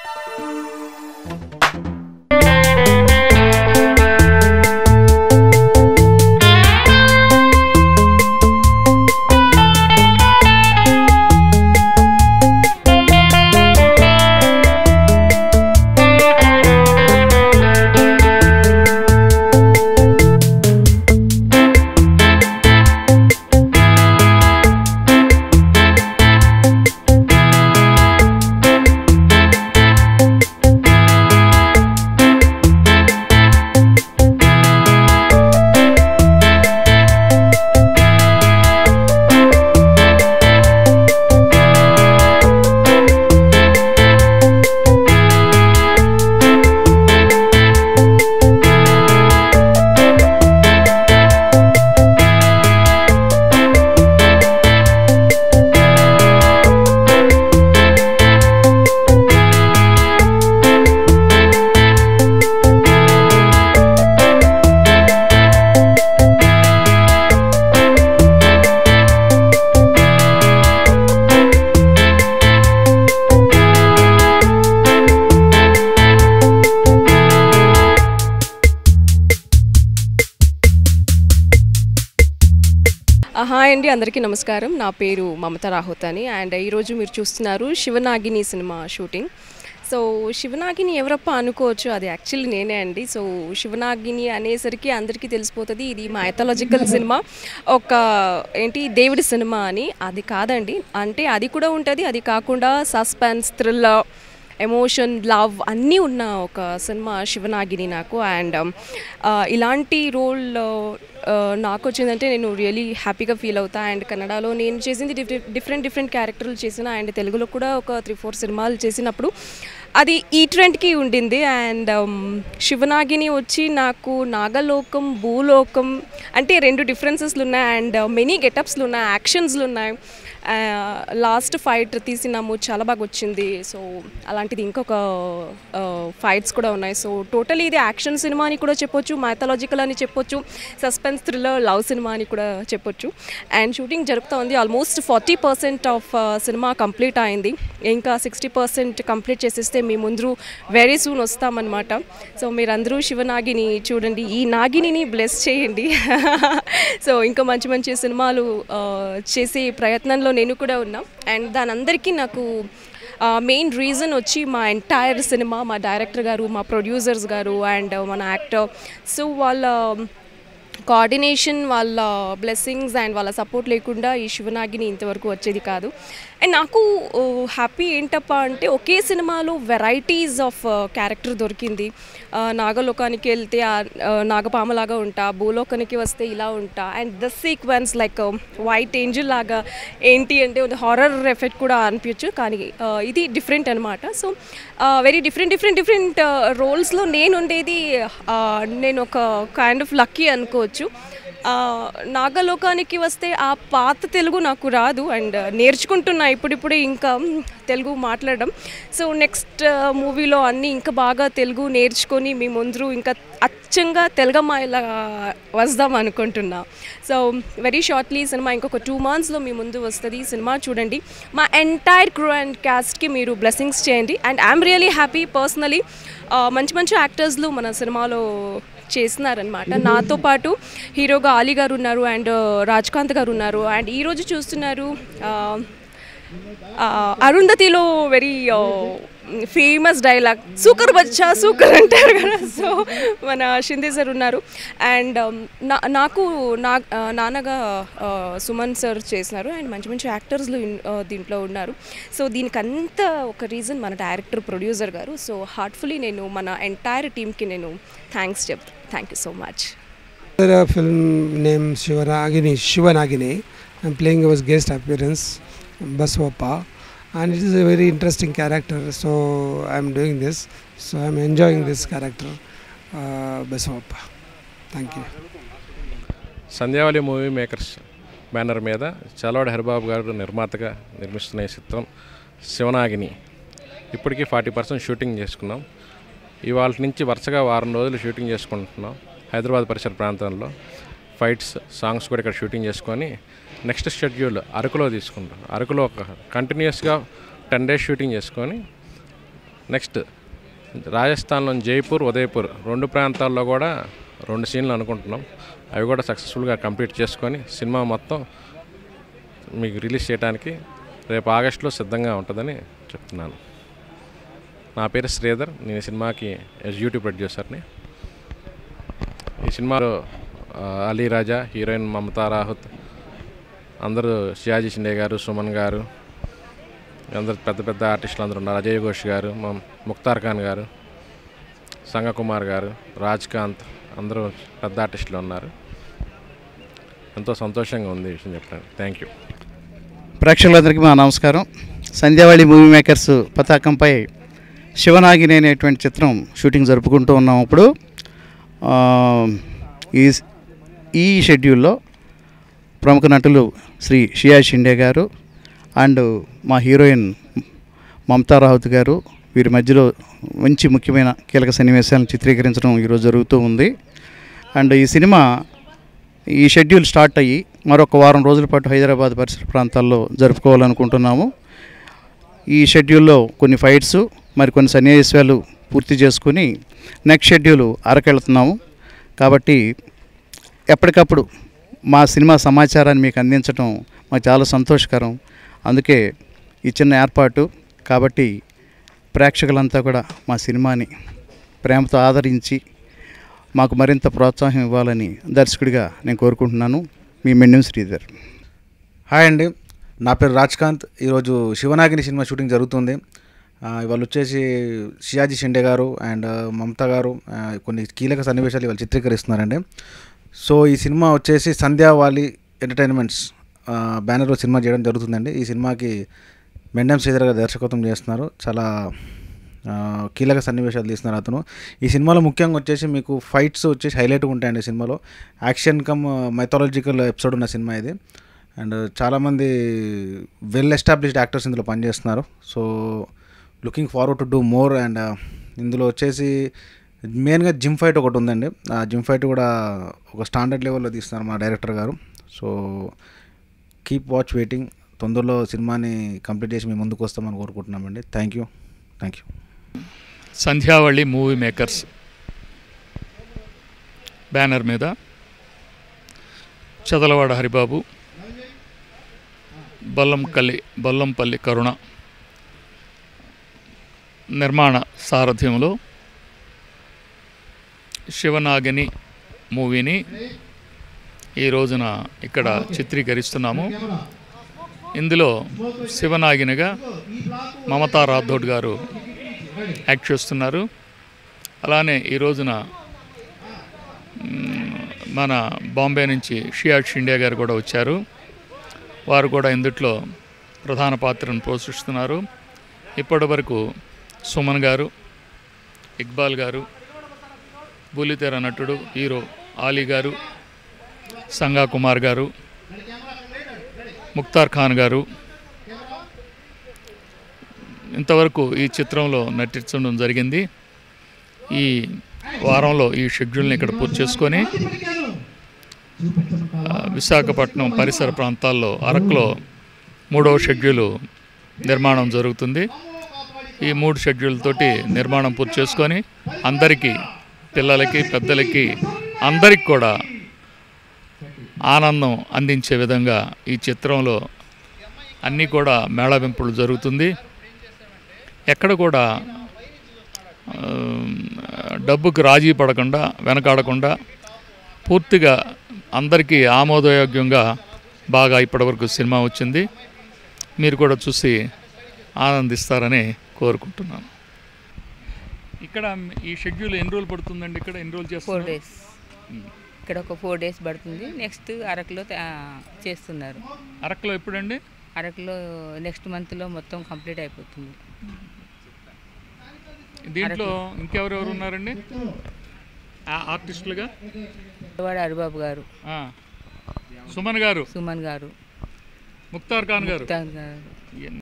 Hi అండి అందరికీ నమస్కారం నా పేరు మమత రాహుత్ అని అండ్ ఈరోజు మీరు చూస్తున్నారు Shivanagini cinema shooting so Shivanagini ఎవరప్ప అనుకోవచ్చు అది యాక్చువల్లీ నేనే అండి సో శివనాగిని అనేసరికి అందరికీ తెలిసిపోతుంది ఇది మైథాలజికల్ సినిమా ఒక ఏంటి దేవుడి సినిమా అని అది కాదండి అంటే అది కూడా ఉంటుంది అది కాకుండా సస్పెన్స్ థ్రిల్లర్ ఎమోషన్ లవ్ అన్నీ ఉన్న ఒక సినిమా శివనాగిని నాకు అండ్ ఇలాంటి రోల్ నాకు వచ్చిందంటే నేను రియలీ హ్యాపీగా ఫీల్ అవుతా అండ్ కన్నడలో నేను చేసింది డిఫరెంట్ డిఫరెంట్ క్యారెక్టర్లు చేసిన అండ్ తెలుగులో కూడా ఒక త్రీ ఫోర్ సినిమాలు చేసినప్పుడు అది ఈ ట్రెండ్కి ఉండింది అండ్ శివనాగిని వచ్చి నాకు నాగలోకం భూలోకం అంటే రెండు డిఫరెన్సెస్లు ఉన్నాయి అండ్ మెనీ గెటప్స్లు ఉన్నాయి యాక్షన్స్లు ఉన్నాయి లాస్ట్ ఫైట్ తీసినాము చాలా బాగా వచ్చింది సో అలాంటిది ఇంకొక ఫైట్స్ కూడా ఉన్నాయి సో టోటల్ ఇది యాక్షన్ సినిమా అని కూడా చెప్పొచ్చు మైథాలజికల్ అని చెప్పొచ్చు సస్పెన్స్ థ్రిల్లర్ లవ్ సినిమా అని కూడా చెప్పొచ్చు అండ్ షూటింగ్ జరుగుతూ ఉంది almost forty percent of cinema complete అయింది ఇంకా సిక్స్టీ పర్సెంట్ కంప్లీట్ చేసేస్తే మీ ముందు వెరీ సూన్ వస్తామన్నమాట సో మీరందరూ శివనాగిని చూడండి ఈ నాగిని బ్లెస్ చేయండి సో ఇంకా మంచి మంచి సినిమాలు ఆ, చేసే ప్రయత్నంలో నేను కూడా ఉన్నా అండ్ దాని అందరికీ నాకు మెయిన్ రీజన్ వచ్చి మా ఎంటైర్ సినిమా మా డైరెక్టర్ గారు మా ప్రొడ్యూసర్స్ గారు అండ్ మన యాక్టర్ సో వాళ్ళ కోఆర్డినేషన్ వాళ్ళ బ్లెస్సింగ్స్ అండ్ వాళ్ళ సపోర్ట్ లేకుండా ఈ శివనాగిని ఇంతవరకు వచ్చేది కాదు అండ్ నాకు హ్యాపీ ఏంటప్ప అంటే ఒకే సినిమాలో వెరైటీస్ ఆఫ్ క్యారెక్టర్ దొరికింది ఆ, నాగలోకానికి వెళ్తే ఆ, ఆ, నాగపామలాగా ఉంటా భూలోకానికి వస్తే ఇలా ఉంటా and the sequence like white angel లాగా ఏంటి అంటే హారర్ ఎఫెక్ట్ కూడా అనిపించచ్చు కానీ ఆ, ఇది డిఫరెంట్ అనమాట so very different different different రోల్స్లో నేను ఉండేది ఆ, నేను ఒక కైండ్ ఆఫ్ లక్కీ అనుకోవచ్చు ఆ, నాగలోకానికి వస్తే ఆ పాత తెలుగు నాకు రాదు అండ్ నేర్చుకుంటున్నా ఇప్పుడిప్పుడే ఇంకా మ్, తెలుగు మాట్లాడడం సో నెక్స్ట్ మూవీలో అన్నీ ఇంకా బాగా తెలుగు నేర్చుకొని మీ ముందు ఇంకా అచ్చంగా తెలుగమ్మాయిలా వస్తాం అనుకుంటున్నా సో వెరీ షార్ట్లీ సినిమా ఇంకొక టూ మంత్స్లో మీ ముందు వస్తుంది ఈ సినిమా చూడండి మా ఎంటైర్ క్రూ అండ్ క్యాస్ట్కి మీరు బ్లెస్సింగ్స్ చేయండి and I'm really happy personally మంచి మంచి యాక్టర్స్లు మన సినిమాలో చేస్తున్నారనమాట నాతో పాటు హీరోగా ఆలీ గారు ఉన్నారు అండ్ రాజ్కాంత్ గారు ఉన్నారు అండ్ ఈరోజు చూస్తున్నారు ఆ, ఆ, అరుంధతిలో వెరీ ఫేమస్ డైలాగ్ సూకర్ బచ్చా సూకర్ అంటారు కదా సో మన షిందే సార్ ఉన్నారు అండ్ నా నాకు నా ఆ, నాన్నగా ఆ, సుమన్ సార్ చేసినారు అండ్ మంచి మంచి యాక్టర్స్లు ఇన్- ఆ, దీంట్లో ఉన్నారు సో దీనికి అంతా ఒక రీజన్ మన డైరెక్టర్ ప్రొడ్యూసర్ గారు సో హార్ట్ఫుల్లీ నేను మన ఎంటైర్ టీమ్కి నేను థ్యాంక్స్ చెప్తాను thank you so much There a film named Shivanagini. Shivanagini. I'm playing as guest appearance, Baswappa, and it is a very interesting character. So I'm doing this. So I'm enjoying this character, uh, Baswappa. Thank you. Sandhyavali movie makers banner మీద చలవాడి హరిబాబు గారు నిర్మాతగా నిర్మిస్తున్న ఈ చిత్రం శివనాగిని ఇప్పటికీ forty percent shooting చేసుకున్నాం ఇవాళ నుంచి వరుసగా వారం రోజులు షూటింగ్ చేసుకుంటున్నాం హైదరాబాద్ పరిసర ప్రాంతంలో ఫైట్స్ సాంగ్స్ కూడా ఇక్కడ షూటింగ్ చేసుకొని నెక్స్ట్ షెడ్యూల్ అరకులో తీసుకుంటాం అరకులో ఒక కంటిన్యూస్గా టెన్ డేస్ షూటింగ్ చేసుకొని నెక్స్ట్ రాజస్థాన్లోని జైపూర్ ఉదయపూర్ రెండు ప్రాంతాల్లో కూడా రెండు సీన్లు అనుకుంటున్నాం అవి కూడా సక్సెస్ఫుల్గా కంప్లీట్ చేసుకొని సినిమా మొత్తం మీకు రిలీజ్ చేయడానికి రేపు ఆగస్టులో సిద్ధంగా ఉంటుందని చెప్తున్నాను నా పేరు శ్రీధర్ నేను ఈ సినిమాకి ఎగ్జిక్యూటివ్ ప్రొడ్యూసర్ని ఈ సినిమాలో ఆ, అలీ రాజా హీరోయిన్ మమతా రాహుత్ అందరూ షియాజీ షిండే గారు సుమన్ గారు అందరు పెద్ద పెద్ద ఆర్టిస్టులు అందరూ ఉన్నారు అజయ్ ఘోష్ గారు మా ముక్తార్ ఖాన్ గారు సంగకుమార్ గారు రాజ్కాంత్ అందరూ పెద్ద ఆర్టిస్టులు ఉన్నారు ఎంతో సంతోషంగా ఉంది ఈ విషయం చెప్పడానికి థ్యాంక్ యూ ప్రేక్షకులందరికీ మా నమస్కారం సంధ్యావళి మూవీ మేకర్స్ పతాకంపై శివనాగిని అనేటువంటి చిత్రం షూటింగ్ జరుపుకుంటూ ఉన్నాం ఇప్పుడు ఆ, ఈ ఈ షెడ్యూల్లో ప్రముఖ నటులు శ్రీ షియా షిండే గారు అండ్ మా హీరోయిన్ మమతా రాహుత్ గారు వీరి మధ్యలో మంచి ముఖ్యమైన కీలక సన్నివేశాలను చిత్రీకరించడం ఈరోజు జరుగుతూ ఉంది అండ్ ఈ సినిమా ఈ షెడ్యూల్ స్టార్ట్ అయ్యి మరొక వారం రోజుల పాటు హైదరాబాద్ పరిసర ప్రాంతాల్లో జరుపుకోవాలనుకుంటున్నాము ఈ షెడ్యూల్లో కొన్ని ఫైట్స్ మరి కొన్ని సన్నివేశాలు పూర్తి చేసుకుని నెక్స్ట్ షెడ్యూల్ అరకెళ్తున్నాము కాబట్టి ఎప్పటికప్పుడు మా సినిమా సమాచారాన్ని మీకు అందించడం మాకు చాలా సంతోషకరం అందుకే ఈ చిన్న ఏర్పాటు కాబట్టి ప్రేక్షకులంతా కూడా మా సినిమాని ప్రేమతో ఆదరించి మాకు మరింత ప్రోత్సాహం ఇవ్వాలని దర్శకుడిగా నేను కోరుకుంటున్నాను మీ మెండెం శ్రీధర్ హాయ్ అండి నా పేరు రాజ్కాంత్ ఈరోజు శివనాగిని సినిమా షూటింగ్ జరుగుతుంది ఆ, ఇవాళ వచ్చేసి షియాజీ షిండే గారు అండ్ మమతా గారు ఆ, కొన్ని కీలక సన్నివేశాలు ఇవాళ చిత్రీకరిస్తున్నారండి సో ఈ సినిమా వచ్చేసి సంధ్యావాలి ఎంటర్టైన్మెంట్స్ ఆ, బ్యానర్లో సినిమా చేయడం జరుగుతుందండి ఈ సినిమాకి మెండం శ్రీధర్ గారు దర్శకత్వం చేస్తున్నారు చాలా ఆ, కీలక సన్నివేశాలు తీస్తున్నారు అతను ఈ సినిమాలో ముఖ్యంగా వచ్చేసి మీకు ఫైట్స్ వచ్చేసి హైలైట్గా ఉంటాయండి ఈ సినిమాలో యాక్షన్ కమ్ మైథాలజికల్ ఎపిసోడ్ ఉన్న సినిమా ఇది అండ్ చాలామంది వెల్ ఎస్టాబ్లిష్డ్ యాక్టర్స్ ఇందులో పనిచేస్తున్నారు so looking forward to do more and ఇందులో వచ్చేసి మెయిన్గా జిమ్ ఫైట్ ఒకటి ఉందండి ఆ జిమ్ ఫైట్ కూడా ఒక స్టాండర్డ్ లెవెల్లో తీస్తున్నారు మా డైరెక్టర్ గారు సో కీప్ వాచ్ వెయిటింగ్ తొందరలో సినిమాని కంప్లీట్ చేసి మేము ముందుకు వస్తామని కోరుకుంటున్నామండి thank you thank you Sandhyavali movie makers banner మీద చదలవాడ హరిబాబు బల్లంకల్లి బల్లంపల్లి కరుణ నిర్మాణ సారథ్యంలో శివనాగిని మూవీని ఈ రోజున ఇక్కడ చిత్రీకరిస్తున్నాము ఇందులో శివనాగినిగా మమతా రాథోడ్ గారు యాక్ట్ చేస్తున్నారు అలానే ఈ రోజున మ్, మన బాంబే నుంచి షియాడ్ షిండే గారు కూడా వచ్చారు వారు కూడా ఇందుట్లో ప్రధాన పాత్రను పోషిస్తున్నారు ఇప్పటి వరకు సుమన్ గారు ఇక్బాల్ గారు బుల్లితెర నటుడు హీరో ఆలీ గారు సంగా కుమార్ గారు ముక్తార్ ఖాన్ గారు ఇంతవరకు ఈ చిత్రంలో నటించడం జరిగింది ఈ వారంలో ఈ షెడ్యూల్ని ఇక్కడ పూర్తి చేసుకొని ఆ, విశాఖపట్నం పరిసర ప్రాంతాల్లో అరకులో మూడవ షెడ్యూలు నిర్మాణం జరుగుతుంది ఈ మూడు షెడ్యూల్ తోటి నిర్మాణం పూర్తి చేసుకొని అందరికీ పిల్లలకి పెద్దలకి అందరికి కూడా ఆనందం అందించే విధంగా ఈ చిత్రంలో అన్నీ కూడా మేళవింపులు జరుగుతుంది ఎక్కడ కూడా ఆ, డబ్బుకు రాజీ పడకుండా వెనకాడకుండా పూర్తిగా అందరికీ ఆమోదయోగ్యంగా బాగా ఇప్పటివరకు సినిమా వచ్చింది మీరు కూడా చూసి ఆనందిస్తారని కోరుకుంటున్నాను ఇక్కడ ఈ షెడ్యూల్ ఎన్ని రోజులు పడుతుందండి ఇక్కడ ఎన్ని రోజులు ఫోర్ చేస్తారు డేస్ ఇక్కడ ఒక ఫోర్ డేస్ పడుతుంది నెక్స్ట్ అరకులో ఆ, చేస్తున్నారు అరకులో ఎప్పుడండి అరకులో నెక్స్ట్ మంత్లో మొత్తం కంప్లీట్ అయిపోతుంది దీంట్లో ఇంకెవరెవరు ఉన్నారండి ఆ- ఆర్టిస్టులుగా వాడు హరిబాబు గారు ఆ. సుమన్ గారు సుమన్ గారు ముక్తార్ ఖాన్ గారు ముక్తార్ గారు